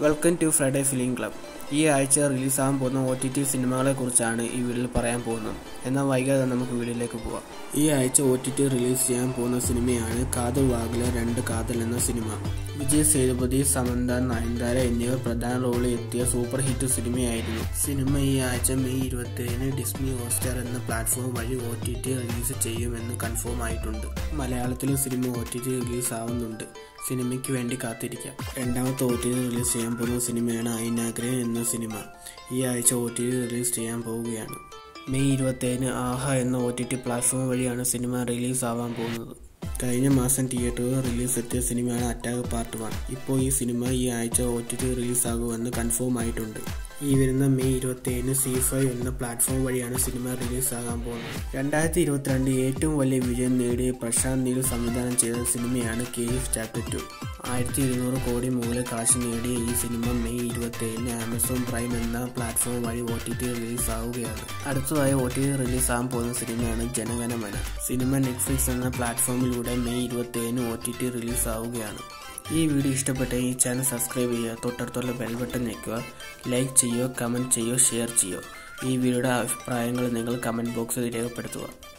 welcome to Friday film club ഈ ആഴ്ച റിലീസാകാൻ പോകുന്ന ഒ ടി ടി സിനിമകളെ കുറിച്ചാണ് ഈ വീഡിയോയിൽ പറയാൻ പോകുന്നത് എന്നാൽ വൈകാതെ നമുക്ക് വീഡിയോയിലേക്ക് പോവാം ഈ ആഴ്ച ഒ ടി ടി റിലീസ് ചെയ്യാൻ പോകുന്ന സിനിമയാണ് കാതൽ വാഗിലെ രണ്ട് കാതൽ എന്ന സിനിമ വിജയ് സേതുപതി സമന്ത നയൻതാര എന്നിവർ പ്രധാന റോളിൽ എത്തിയ സൂപ്പർ ഹിറ്റ് സിനിമയായിരുന്നു സിനിമ ഈ ആഴ്ച മെയ് ഇരുപത്തിയേഴിന് ഡിസ്നി ഹോട്ട്സ്റ്റാർ എന്ന പ്ലാറ്റ്ഫോം വഴി ഒ ടി ടി റിലീസ് ചെയ്യുമെന്ന് കൺഫേം ആയിട്ടുണ്ട് മലയാളത്തിലും cinema O T T release ആവുന്നുണ്ട് സിനിമയ്ക്ക് വേണ്ടി കാത്തിരിക്കാം രണ്ടാമത്തെ ഒ ടി ടി റിലീസ് ചെയ്യാൻ പോകുന്ന സിനിമയാണ് ഐനാഗ്രഹൻ എന്ന സിനിമ ഈ ആഴ്ച ഒ ടി ടി റിലീസ് ചെയ്യാൻ പോവുകയാണ് മെയ് ഇരുപത്തേഴിന് ആഹ എന്ന ഒ ടി ടി പ്ലാറ്റ്ഫോം വഴിയാണ് സിനിമ റിലീസ് ആവാൻ പോകുന്നത് കഴിഞ്ഞ മാസം തിയേറ്ററുകൾ റിലീസ് എത്തിയ സിനിമയാണ് അറ്റാക്ക് പാർട്ട് വൺ ഇപ്പോൾ ഈ സിനിമ ഈ ആഴ്ച ഒ ടി ടി റിലീസ് ആകുമെന്ന് കൺഫേം ആയിട്ടുണ്ട് ഈ വരുന്ന മെയ് ഇരുപത്തിയേഴിന് സി ഫൈവ് എന്ന പ്ലാറ്റ്ഫോം വഴിയാണ് സിനിമ റിലീസ് ആകാൻ പോകുന്നത് രണ്ടായിരത്തി ഇരുപത്തിരണ്ട് ഏറ്റവും വലിയ വിജയം നേടിയ പ്രശാന്ത് നീൽ സംവിധാനം ചെയ്ത സിനിമയാണ് കെ എഫ് ചാപ്റ്റർ ടു ആയിരത്തി ഇരുന്നൂറ് കോടി മുകളിൽ കാശ് നേടിയ ഈ സിനിമ മെയ് ഇരുപത്തിയേഴിന് ആമസോൺ പ്രൈം എന്ന പ്ലാറ്റ്ഫോം വഴി ഒ ടി ടി റിലീസ് ആവുകയാണ് അടുത്തതായി ഒ ടി ടി റിലീസ് ആകാൻ പോകുന്ന സിനിമയാണ് ജനഗണമന സിനിമ നെറ്റ്ഫ്ലിക്സ് എന്ന പ്ലാറ്റ്ഫോമിലൂടെ മെയ് ഇരുപത്തിയേഴിന് ഒ ടി ടി റിലീസ് ആവുകയാണ് ഈ വീഡിയോ ഇഷ്ടപ്പെട്ട ഈ ചാനൽ സബ്സ്ക്രൈബ് ചെയ്യുക തൊട്ടടുത്തുള്ള ബെൽ ബട്ടൺ ഞെക്കുക ലൈക്ക് ചെയ്യുക കമൻറ്റ് ചെയ്യുക ഷെയർ ചെയ്യുക ഈ വീഡിയോയുടെ അഭിപ്രായങ്ങൾ നിങ്ങൾ കമൻറ്റ് ബോക്സിൽ രേഖപ്പെടുത്തുക